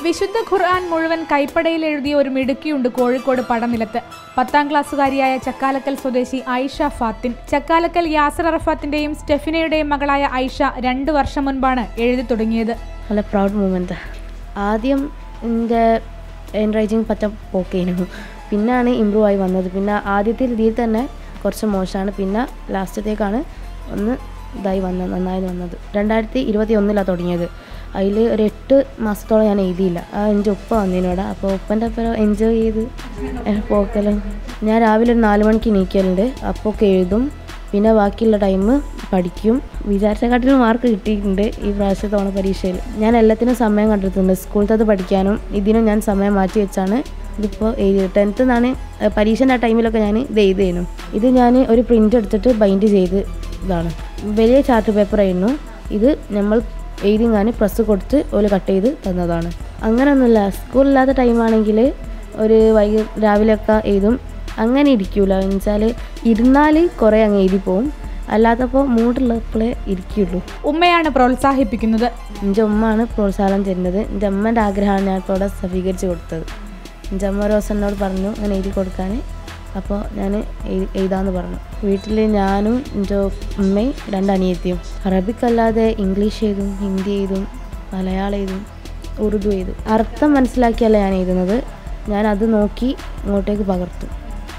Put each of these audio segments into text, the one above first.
വിശുദ്ധ ഖുർആൻ മുഴുവൻ കൈപ്പടയിൽ എഴുതിയ ഒരു മിടുക്കിയുണ്ട് കോഴിക്കോട് പടനിലത്ത് പത്താം ക്ലാസ്സുകാരിയായ ചക്കാലക്കൽ സ്വദേശി ഐഷ ഫാത്തിൻ ചക്കാലക്കൽ യാസർ അറഫാത്തിന്റെയും സ്റ്റെഫിനയുടെയും മകളായ ഐഷ രണ്ടു വർഷം മുൻപാണ് എഴുതി തുടങ്ങിയത് നല്ല പ്രൗഡ് മൂമെൻ്റ് ആദ്യം എൻ്റെ ഹാൻഡ് റൈറ്റിംഗ് പറ്റ പോക്കേനു പിന്നാണ് ഇമ്പ്രൂവ് ആയി വന്നത് പിന്നെ ആദ്യത്തെ രീതിയിൽ തന്നെ കുറച്ച് മോശമാണ് പിന്നെ ലാസ്റ്റത്തേക്കാണ് ഒന്ന് ഇതായി വന്നത് നന്നായി വന്നത് രണ്ടായിരത്തി ഇരുപത്തി ഒന്നിലാണ് തുടങ്ങിയത് അതിൽ ഒരു എട്ട് മാസത്തോളം ഞാൻ എഴുതിയില്ല ആ എൻ്റെ ഉപ്പ വന്നതിനോട് അപ്പോൾ ഉപ്പൻ്റെ ഒപ്പം എൻജോയ് ചെയ്ത് പോക്കലും ഞാൻ രാവിലെ ഒരു നാല് മണിക്ക് എണീക്കലുണ്ട് അപ്പോൾ ഒക്കെ എഴുതും പിന്നെ ബാക്കിയുള്ള ടൈം പഠിക്കും വിചാരിച്ചക്കാട്ടിലും മാർക്ക് കിട്ടിയിട്ടുണ്ട് ഈ പ്രാവശ്യത്തെ ഓണ പരീക്ഷയിൽ ഞാൻ എല്ലാത്തിനും സമയം കണ്ടെത്തുന്നുണ്ട് സ്കൂളത്തത് പഠിക്കാനും ഇതിനും ഞാൻ സമയം മാറ്റി വെച്ചാണ് ഇതിപ്പോൾ എഴുതിയത് ടെൻത്ത് നിന്നാണ് പരീക്ഷൻ്റെ ആ ടൈമിലൊക്കെ ഞാൻ ഇത് എഴുതിയിരുന്നു ഇത് ഞാൻ ഒരു പ്രിൻ്റ് എടുത്തിട്ട് ബൈൻഡ് ചെയ്ത് ഇതാണ് വലിയ ചാർട്ട് പേപ്പർ ആയിരുന്നു ഇത് നമ്മൾ എഴുതിങ്ങാൻ പ്രസ് കൊടുത്ത് ഒരു കട്ട് ചെയ്ത് തന്നതാണ് അങ്ങനെയൊന്നുമില്ല സ്കൂളില്ലാത്ത ടൈമാണെങ്കിൽ ഒരു വൈകി രാവിലെയൊക്കെ എഴുതും അങ്ങനെ ഇരിക്കൂല എന്ന് വെച്ചാൽ ഇരുന്നാൽ കുറേ അങ്ങ് എഴുതി പോവും അല്ലാത്തപ്പോൾ മൂടുള്ളപ്പോഴേ ഇരിക്കുള്ളൂ ഉമ്മയാണ് പ്രോത്സാഹിപ്പിക്കുന്നത് എൻ്റെ ഉമ്മയാണ് പ്രോത്സാഹനം തരുന്നത് എൻ്റെ അമ്മേൻ്റെ ആഗ്രഹമാണ് ഞാൻ ഇപ്പോൾ ഇവിടെ സഫീകരിച്ച് കൊടുത്തത് എൻ്റെ അമ്മ ഒരു ദിവസം എന്നോട് പറഞ്ഞു അങ്ങനെ എഴുതി കൊടുക്കാൻ അപ്പോൾ ഞാൻ എഴുതാമെന്ന് പറഞ്ഞു വീട്ടിൽ ഞാനും എൻ്റെ ഉമ്മയും രണ്ട് അനിയത്തിയും അറബിക് അല്ലാതെ ഇംഗ്ലീഷ് എഴുതും ഹിന്ദി എഴുതും മലയാളം എഴുതും ഉറുദു എഴുതും അർത്ഥം മനസ്സിലാക്കിയല്ല ഞാൻ എഴുതുന്നത് ഞാൻ അത് നോക്കി ഇങ്ങോട്ടേക്ക് പകർത്തും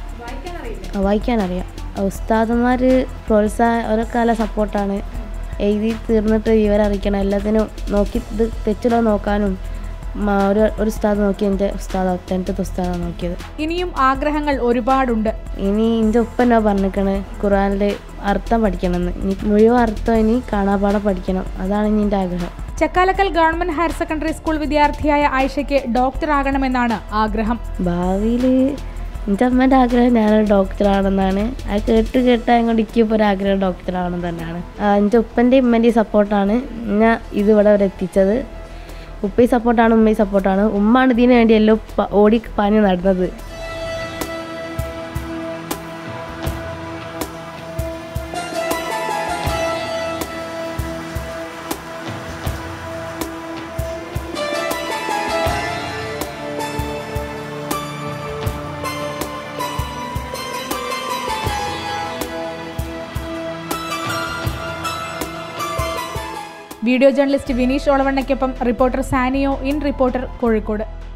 ആ, വായിക്കാനറിയാം ഉസ്താദന്മാർ പ്രോത്സാഹ അവരൊക്കെ നല്ല സപ്പോർട്ടാണ് എഴുതി തീർന്നിട്ട് വിവരം അറിയിക്കണം എല്ലാത്തിനും നോക്കി ഇത് തെറ്റിലോ നോക്കാനും മ- ഒരു ഒരു ഉസ്താദ് നോക്കി എൻ്റെ ഉസ്താദ് ടെൻത്ത് ഉസ്താദാണ് നോക്കിയത് ഇനിയും ആഗ്രഹങ്ങൾ ഒരുപാടുണ്ട് ഇനി എൻ്റെ ഉപ്പനോ പറഞ്ഞിരിക്കണ് ഖുറാനിൽ അർത്ഥം പഠിക്കണമെന്ന് ഇനി മുഴുവൻ അർത്ഥം ഇനി കാണാപാഠം പഠിക്കണം അതാണ് ഇനി എൻ്റെ ആഗ്രഹം Chakkalakkal government higher secondary school വിദ്യാർത്ഥിയായ ആയിഷയ്ക്ക് ഡോക്ടർ ആകണമെന്നാണ് ആഗ്രഹം ഭാവിയിൽ എൻ്റെ അമ്മേൻ്റെ ആഗ്രഹം ഞാനൊരു ഡോക്ടറാണെന്നാണ് അത് കേട്ട് കേട്ടാൽ കൊണ്ട് എനിക്കിപ്പോൾ ഒരു ആഗ്രഹം ഡോക്ടറാവണം തന്നെയാണ് ആ, എൻ്റെ ഉപ്പൻ്റെയും ഉമ്മൻ്റെയും സപ്പോർട്ടാണ് ഞാൻ ഇതിവിടെ വരെ എത്തിച്ചത് ഉപ്പയും സപ്പോർട്ടാണ് ഉമ്മയും സപ്പോർട്ടാണ് ഉമ്മാണ് ഇതിന് വേണ്ടി എല്ലാം പ- ഓടി പാഞ്ഞ് നടന്നത് വീഡിയോ ജേർണലിസ്റ്റ് വിനീഷ് ഓളവണ്ണയ്ക്കൊപ്പം reporter Saniyo in reporter Kozhikode